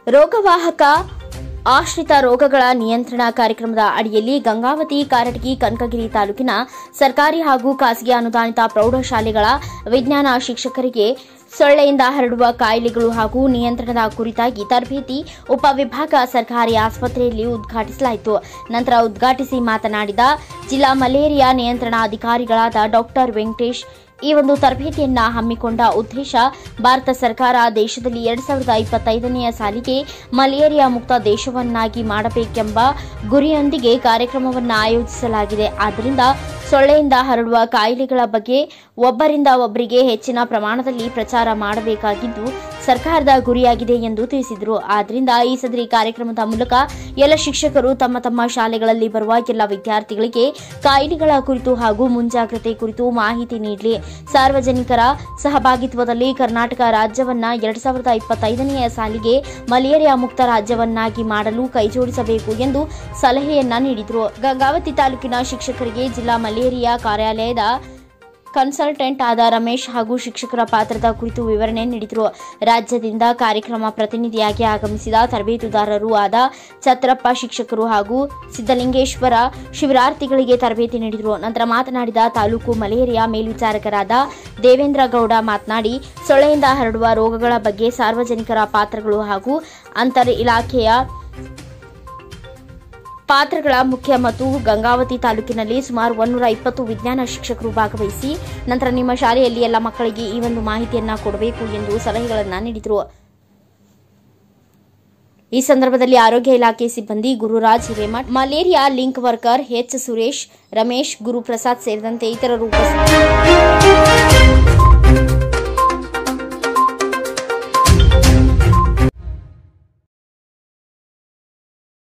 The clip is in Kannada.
ರೋಗವಾಹಕ ಆಶ್ರಿತ ರೋಗಗಳ ನಿಯಂತ್ರಣ ಕಾರ್ಯಕ್ರಮದ ಅಡಿಯಲ್ಲಿ ಗಂಗಾವತಿ ಕಾರಟಗಿ ಕನಕಗಿರಿ ತಾಲೂಕಿನ ಸರ್ಕಾರಿ ಹಾಗೂ ಖಾಸಗಿ ಅನುದಾನಿತ ಪ್ರೌಢಶಾಲೆಗಳ ವಿಜ್ಞಾನ ಶಿಕ್ಷಕರಿಗೆ ಸೊಳ್ಳೆಯಿಂದ ಹರಡುವ ಕಾಯಿಲೆಗಳು ಹಾಗೂ ನಿಯಂತ್ರಣದ ಕುರಿತಾಗಿ ತರಬೇತಿ ಉಪವಿಭಾಗ ಸರ್ಕಾರಿ ಆಸ್ಪತ್ರೆಯಲ್ಲಿ ಉದ್ಘಾಟಿಸಲಾಯಿತು ನಂತರ ಉದ್ಘಾಟಿಸಿ ಮಾತನಾಡಿದ ಜಿಲ್ಲಾ ಮಲೇರಿಯಾ ನಿಯಂತ್ರಣಾಧಿಕಾರಿಗಳಾದ ಡಾಕ್ಟರ್ ವೆಂಕಟೇಶ್ ಈ ಒಂದು ತರಬೇತಿಯನ್ನ ಹಮ್ಮಿಕೊಂಡ ಉದ್ದೇಶ ಭಾರತ ಸರ್ಕಾರ ದೇಶದಲ್ಲಿ ಎರಡ್ ಸಾವಿರದ ಇಪ್ಪತ್ತೈದನೆಯ ಸಾಲಿಗೆ ಮಲೇರಿಯಾ ಮುಕ್ತ ದೇಶವನ್ನಾಗಿ ಮಾಡಬೇಕೆಂಬ ಗುರಿಯೊಂದಿಗೆ ಕಾರ್ಯಕ್ರಮವನ್ನು ಆಯೋಜಿಸಲಾಗಿದೆ ಆದ್ದರಿಂದ ಸೊಳ್ಳೆಯಿಂದ ಹರಡುವ ಕಾಯಿಲೆಗಳ ಬಗ್ಗೆ ಒಬ್ಬರಿಂದ ಒಬ್ಬರಿಗೆ ಹೆಚ್ಚಿನ ಪ್ರಮಾಣದಲ್ಲಿ ಪ್ರಚಾರ ಮಾಡಬೇಕಾಗಿದ್ದು ಸರ್ಕಾರದ ಗುರಿಯಾಗಿದೆ ಎಂದು ತಿಳಿಸಿದರು ಆದ್ದರಿಂದ ಈ ಸದರಿ ಕಾರ್ಯಕ್ರಮದ ಮೂಲಕ ಎಲ್ಲ ಶಿಕ್ಷಕರು ತಮ್ಮ ತಮ್ಮ ಶಾಲೆಗಳಲ್ಲಿ ಬರುವ ಎಲ್ಲ ವಿದ್ಯಾರ್ಥಿಗಳಿಗೆ ಕಾಯಿಲೆಗಳ ಕುರಿತು ಹಾಗೂ ಮುಂಜಾಗ್ರತೆ ಕುರಿತು ಮಾಹಿತಿ ನೀಡಲಿ ಸಾರ್ವಜನಿಕರ ಸಹಭಾಗಿತ್ವದಲ್ಲಿ ಕರ್ನಾಟಕ ರಾಜ್ಯವನ್ನ ಎರಡ್ ಸಾವಿರದ ಇಪ್ಪತ್ತೈದನೆಯ ಸಾಲಿಗೆ ಮಲೇರಿಯಾ ಮುಕ್ತ ರಾಜ್ಯವನ್ನಾಗಿ ಮಾಡಲು ಕೈಜೋಡಿಸಬೇಕು ಎಂದು ಸಲಹೆಯನ್ನ ನೀಡಿದರು ಗಂಗಾವತಿ ತಾಲೂಕಿನ ಶಿಕ್ಷಕರಿಗೆ ಜಿಲ್ಲಾ ಮಲೇರಿಯಾ ಕಾರ್ಯಾಲಯದ ಕನ್ಸಲ್ಟೆಂಟ್ ಆದ ರಮೇಶ್ ಹಾಗೂ ಶಿಕ್ಷಕರ ಪಾತ್ರದ ಕುರಿತು ವಿವರಣೆ ನೀಡಿದರು ರಾಜ್ಯದಿಂದ ಕಾರ್ಯಕ್ರಮ ಪ್ರತಿನಿಧಿಯಾಗಿ ಆಗಮಿಸಿದ ತರಬೇತುದಾರರು ಆದ ಛತ್ರಪ್ಪ ಶಿಕ್ಷಕರು ಹಾಗೂ ಸಿದ್ದಲಿಂಗೇಶ್ವರ ಶಿಬಿರಾರ್ಥಿಗಳಿಗೆ ತರಬೇತಿ ನೀಡಿದರು ನಂತರ ಮಾತನಾಡಿದ ತಾಲೂಕು ಮಲೇರಿಯಾ ಮೇಲ್ವಿಚಾರಕರಾದ ದೇವೇಂದ್ರ ಗೌಡ ಮಾತನಾಡಿ ಸೊಳ್ಳೆಯಿಂದ ಹರಡುವ ರೋಗಗಳ ಬಗ್ಗೆ ಸಾರ್ವಜನಿಕರ ಪಾತ್ರಗಳು ಹಾಗೂ ಅಂತರ್ ಇಲಾಖೆಯ ಪಾತ್ರಗಳ ಮುಖ್ಯ ಮತ್ತು ಗಂಗಾವತಿ ತಾಲೂಕಿನಲ್ಲಿ ಸುಮಾರು ಒನ್ನೂರ ಇಪ್ಪತ್ತು ವಿಜ್ಞಾನ ಶಿಕ್ಷಕರು ಭಾಗವಹಿಸಿ ನಂತರ ನಿಮ್ಮ ಶಾಲೆಯಲ್ಲಿ ಎಲ್ಲ ಮಕ್ಕಳಿಗೆ ಈ ಒಂದು ಮಾಹಿತಿಯನ್ನ ಕೊಡಬೇಕು ಎಂದು ಸಲಹೆಗಳನ್ನು ನೀಡಿದರು ಈ ಸಂದರ್ಭದಲ್ಲಿ ಆರೋಗ್ಯ ಇಲಾಖೆ ಸಿಬ್ಬಂದಿ Gururaj Hiremath malaria link worker H Suresh Ramesh Guruprasad ಸೇರಿದಂತೆ ಇತರರು ಉಪಸ್ಥಿತರಿದ್ದರು